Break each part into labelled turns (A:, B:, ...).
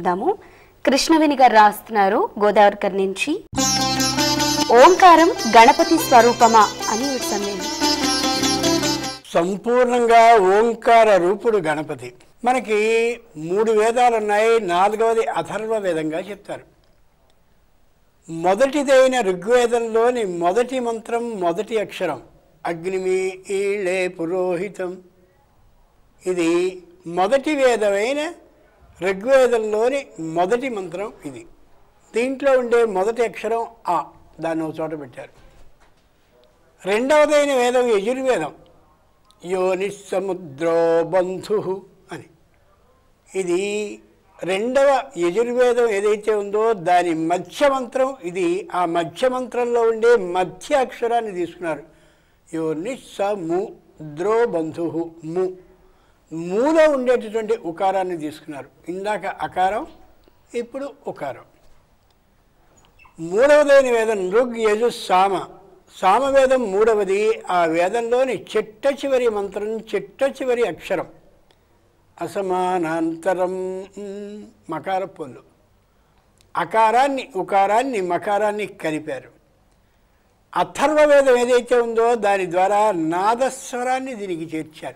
A: దాము కృష్ణవేణి గారు రాస్తున్నారు గోదావరికర్ నుంచి ఓంకారం గణపతి స్వరూపమా అని వీటి సందేహం
B: సంపూర్ణంగా ఓంకార రూపుడు గణపతి మనకి మూడు వేదాలు ఉన్నాయి నాలుగవది అథర్వ వేదంగా చెప్తారు మొదటిదైన ఋగ్వేదంలోని మొదటి మంత్రం మొదటి అక్షరం అగ్నిమి ఈళే పురోహితం ఇది మొదటి వేదమైన ఋగ్వేదంలోని మొదటి మంత్రం ఇది దీంట్లో ఉండే మొదటి అక్షరం ఆ దాన్ని ఒక చోట పెట్టారు రెండవదైన వేదం యజుర్వేదం యోని సముద్రో బంధు అని ఇది రెండవ యజుర్వేదం ఏదైతే ఉందో దాని మధ్య మంత్రం ఇది ఆ మధ్య మంత్రంలో ఉండే మధ్య అక్షరాన్ని తీసుకున్నారు యోని సముద్రో బంధు ము మూలో ఉండేటటువంటి ఉకారాన్ని తీసుకున్నారు ఇందాక అకారం ఇప్పుడు ఉకారం మూడవదైన వేదం ఋగ్ యజు సామ సామవేదం మూడవది ఆ వేదంలోని చిట్ట చివరి మంత్రం చిట్ట చివరి అక్షరం అసమానాంతరం మ్, మకార పొల్లు అకారాన్ని ఉకారాన్ని మకారాన్ని కలిపారు అథర్వవేదం ఏదైతే ఉందో దాని ద్వారా నాదస్వరాన్ని దీనికి చేర్చారు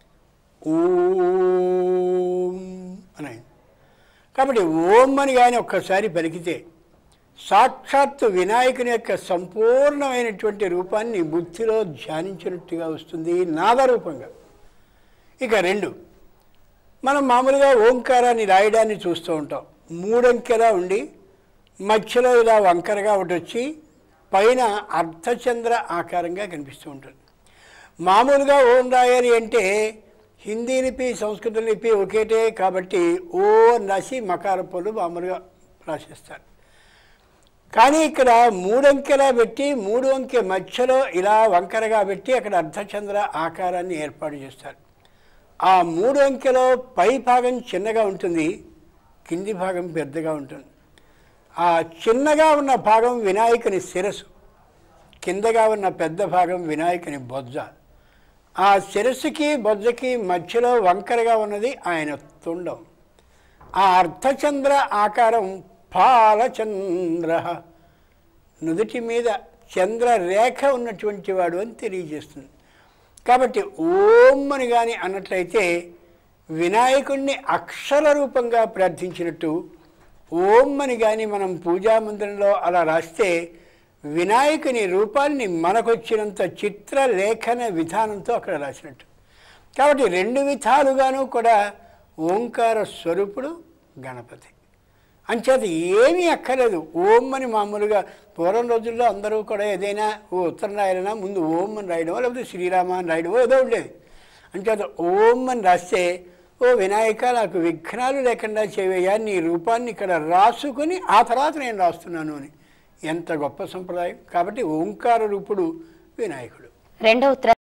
B: ఓం అని కాబట్టి ఓం అని కానీ ఒక్కసారి పలికితే సాక్షాత్తు వినాయకుని యొక్క సంపూర్ణమైనటువంటి రూపాన్ని బుద్ధిలో ధ్యానించినట్టుగా వస్తుంది నాదరూపంగా ఇక రెండు మనం మామూలుగా ఓంకారాన్ని రాయడాన్ని చూస్తూ ఉంటాం మూడంకెలా ఉండి మధ్యలో ఇలా వంకరగా ఒకటి వచ్చి పైన అర్ధచంద్ర ఆకారంగా కనిపిస్తూ ఉంటుంది మామూలుగా ఓం రాయాలి అంటే హిందీ లిపి సంస్కృత లిపి ఒకేటే కాబట్టి ఓ నసి మకార పొలు మామూలుగా రాసేస్తారు కానీ ఇక్కడ మూడంకెలా పెట్టి మూడు అంకె మధ్యలో ఇలా వంకరగా పెట్టి అక్కడ అర్ధచంద్ర ఆకారాన్ని ఏర్పాటు చేస్తారు ఆ మూడు అంకెలో పై భాగం చిన్నగా ఉంటుంది కింది భాగం పెద్దగా ఉంటుంది ఆ చిన్నగా ఉన్న భాగం వినాయకుని శిరస్సు కిందగా ఉన్న పెద్ద భాగం వినాయకుని బొజ్జ ఆ శిరస్సుకి బొజ్జకి మధ్యలో వంకరగా ఉన్నది ఆయన తుండం ఆ అర్ధచంద్ర ఆకారం పాలచంద్ర నుదుటి మీద చంద్రరేఖ ఉన్నటువంటి వాడు అని తెలియజేస్తుంది కాబట్టి ఓం అని కానీ అన్నట్లయితే వినాయకుణ్ణి అక్షర రూపంగా ప్రార్థించినట్టు ఓం అని కానీ మనం పూజా మందిరంలో అలా రాస్తే వినాయకుని రూపాన్ని మనకొచ్చినంత చిత్రలేఖన విధానంతో అక్కడ రాసినట్టు కాబట్టి రెండు విధాలుగాను కూడా ఓంకార స్వరూపుడు గణపతి అంచేత ఏమీ అక్కర్లేదు ఓం అని మామూలుగా పూర్వం రోజుల్లో అందరూ కూడా ఏదైనా ఓ ఉత్తరం రాయాలన్నా ముందు ఓం అని రాయడమో లేకపోతే శ్రీరామ అని రాయడమో ఏదో ఉండేది అంచేత ఓం అని రాస్తే ఓ వినాయక నాకు విఘ్నాలు లేకుండా చేయవయ్యా నీ రూపాన్ని ఇక్కడ రాసుకుని ఆ తర్వాత నేను రాస్తున్నాను అని ఎంత గొప్ప సంప్రదాయం కాబట్టి ఓంకార రూపుడు వినాయకుడు
A: రెండో ఉత్తరం